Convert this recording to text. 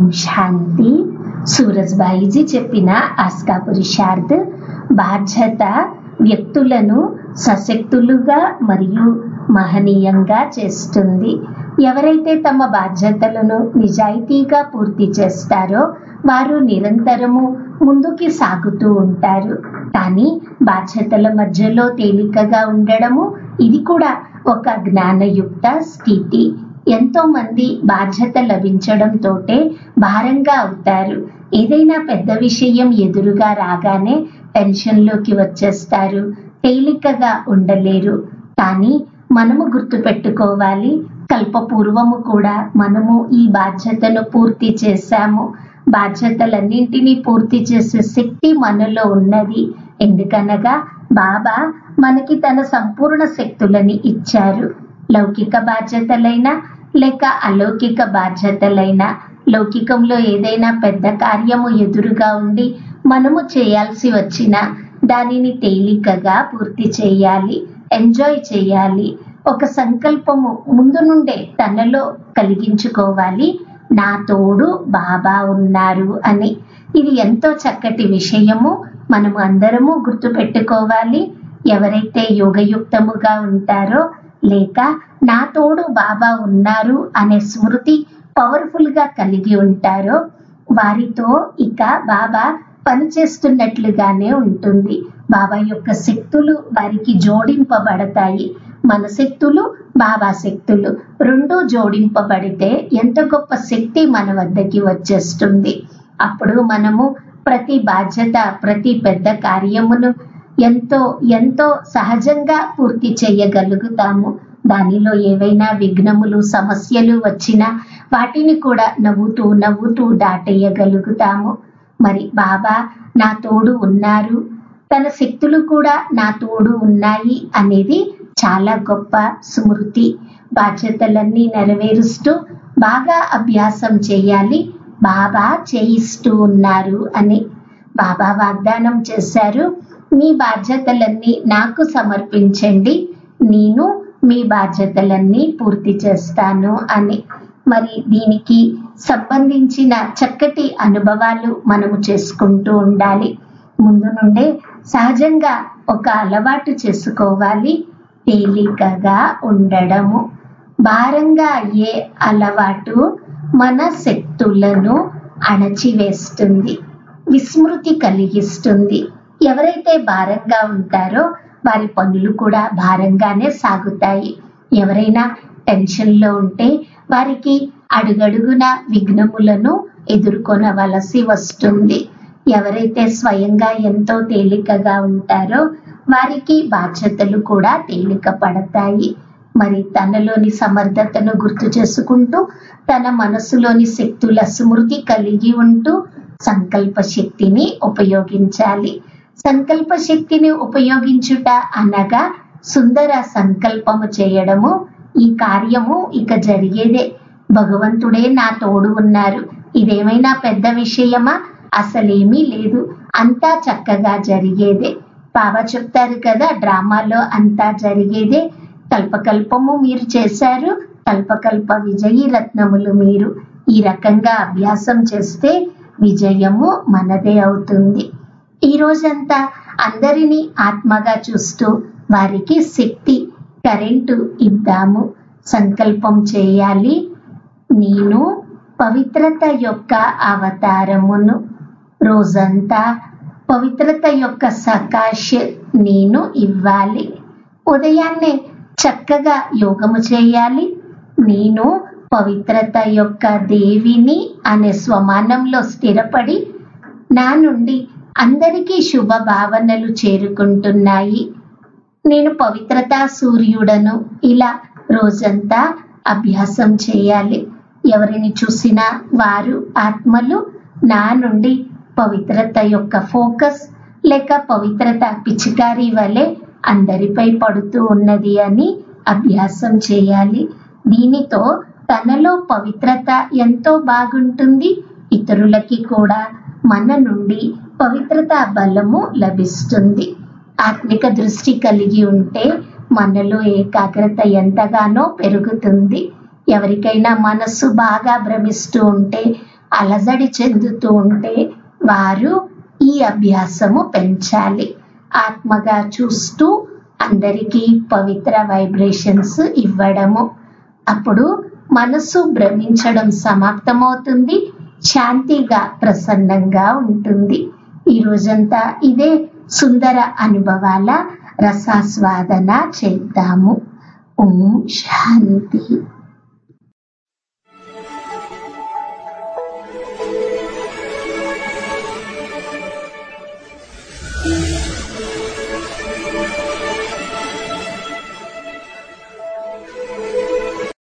ఓం శాంతి సూరజ్బాయిజీ చెప్పిన ఆస్కా పురుషార్థ్ బాధ్యత వ్యక్తులను సశక్తులుగా మరియు మహనీయంగా చేస్తుంది ఎవరైతే తమ బాధ్యతలను నిజాయితీగా పూర్తి చేస్తారో వారు నిరంతరము ముందుకి సాగుతూ ఉంటారు కానీ బాధ్యతల మధ్యలో తేలికగా ఉండడము ఇది కూడా ఒక జ్ఞానయుక్త స్థితి ఎంతో మంది బాధ్యత లభించడంతోటే భారంగా అవుతారు ఏదైనా పెద్ద విషయం ఎదురుగా రాగానే టెన్షన్లోకి వచ్చేస్తారు తేలికగా ఉండలేరు కానీ మనము గుర్తుపెట్టుకోవాలి కల్పపూర్వము కూడా మనము ఈ బాధ్యతను పూర్తి చేశాము బాధ్యతలన్నింటినీ పూర్తి చేసే శక్తి మనలో ఉన్నది ఎందుకనగా బాబా మనకి తన సంపూర్ణ శక్తులని ఇచ్చారు లౌకిక బాధ్యతలైన లేక అలౌకిక బాధ్యతలైన లౌకికంలో ఏదైనా పెద్ద కార్యము ఎదురుగా ఉండి మనము చేయాల్సి వచ్చిన దానిని తేలికగా పూర్తి చేయాలి ఎంజాయ్ చేయాలి ఒక సంకల్పము ముందు నుండే తనలో కలిగించుకోవాలి నా తోడు బాబా ఉన్నారు అని ఇది ఎంతో చక్కటి విషయము మనము అందరము గుర్తుపెట్టుకోవాలి ఎవరైతే యోగయుక్తముగా ఉంటారో లేక నా తోడు బాబా ఉన్నారు అనే స్మృతి పవర్ఫుల్ గా కలిగి ఉంటారో వారితో ఇక బాబా పనిచేస్తున్నట్లుగానే ఉంటుంది బాబా యొక్క శక్తులు వారికి జోడింపబడతాయి మన శక్తులు బాబా శక్తులు రెండు జోడింపబడితే ఎంత గొప్ప శక్తి మన వద్దకి వచ్చేస్తుంది అప్పుడు మనము ప్రతి బాధ్యత ప్రతి పెద్ద కార్యమును ఎంతో ఎంతో సహజంగా పూర్తి చేయగలుగుతాము దానిలో ఏవైనా విఘ్నములు సమస్యలు వచ్చినా వాటిని కూడా నవ్వుతూ నవ్వుతూ దాటేయగలుగుతాము మరి బాబా నా తోడు ఉన్నారు తన శక్తులు కూడా నా తోడు ఉన్నాయి అనేది చాలా గొప్ప స్మృతి బాధ్యతలన్నీ నెరవేరుస్తూ బాగా అభ్యాసం చేయాలి బాబా చేయిస్తూ ఉన్నారు అని బాబా వాగ్దానం చేశారు మీ బాధ్యతలన్నీ నాకు సమర్పించండి నేను మీ బాధ్యతలన్నీ పూర్తి చేస్తాను అని మరి దీనికి సంబంధించిన చక్కటి అనుభవాలు మనము చేసుకుంటూ ఉండాలి ముందు నుండే సహజంగా ఒక అలవాటు చేసుకోవాలి తేలికగా ఉండడము భారంగా అయ్యే అలవాటు మన శక్తులను అణచివేస్తుంది విస్మృతి కలిగిస్తుంది ఎవరైతే భారంగా ఉంటారో వారి పనులు కూడా భారంగానే సాగుతాయి ఎవరైనా టెన్షన్లో ఉంటే వారికి అడుగడుగున విఘ్నములను ఎదుర్కొనవలసి వస్తుంది ఎవరైతే స్వయంగా ఎంతో తేలికగా ఉంటారో వారికి బాధ్యతలు కూడా తేలిక పడతాయి మరి తనలోని సమర్థతను గుర్తు చేసుకుంటూ తన మనసులోని శక్తుల స్మృతి కలిగి ఉంటూ సంకల్ప శక్తిని ఉపయోగించాలి సంకల్ప శక్తిని ఉపయోగించుట అనగా సుందర సంకల్పము చేయడము ఈ కార్యము ఇక జరిగేదే భగవంతుడే నా తోడు ఉన్నారు ఇదేమైనా పెద్ద విషయమా అసలేమీ లేదు అంతా చక్కగా జరిగేదే బాబా చెప్తారు కదా డ్రామాలో అంతా జరిగేదే కల్పకల్పము మీరు చేశారు కల్పకల్ప విజయీ రత్నములు మీరు ఈ రకంగా అభ్యాసం చేస్తే విజయము మనదే అవుతుంది ఈ రోజంతా అందరినీ ఆత్మగా చూస్తూ వారికి శక్తి కరెంటు ఇద్దాము సంకల్పం చేయాలి నేను పవిత్రత యొక్క అవతారమును రోజంతా పవిత్రత యొక్క సకాశ నేను ఇవ్వాలి ఉదయాన్నే చక్కగా యోగము చేయాలి నేను పవిత్రత యొక్క దేవిని అనే స్వమానంలో స్థిరపడి నా నుండి అందరికీ శుభ భావనలు చేరుకుంటున్నాయి నేను పవిత్రతా సూర్యుడను ఇలా రోజంతా అభ్యాసం చేయాలి ఎవరిని చూసినా వారు ఆత్మలు నా నుండి పవిత్రత యొక్క ఫోకస్ లేక పవిత్రత పిచికారి వలె అందరిపై పడుతూ ఉన్నది అని అభ్యాసం చేయాలి దీనితో తనలో పవిత్రత ఎంతో బాగుంటుంది ఇతరులకి కూడా మన నుండి పవిత్రత బలము లభిస్తుంది ఆత్మిక దృష్టి కలిగి ఉంటే మనలో ఏకాగ్రత ఎంతగానో పెరుగుతుంది ఎవరికైనా మనస్సు బాగా భ్రమిస్తూ ఉంటే అలజడి చెందుతూ ఉంటే వారు ఈ అభ్యాసము పెంచాలి ఆత్మగా చూస్తూ అందరికీ పవిత్ర వైబ్రేషన్స్ ఇవ్వడము అప్పుడు మనసు భ్రమించడం సమాప్తమవుతుంది శాంతిగా ప్రసన్నంగా ఉంటుంది ఈ రోజంతా ఇదే సుందర అనుభవాల రసాస్వాదన చేద్దాము ఓం శాంతి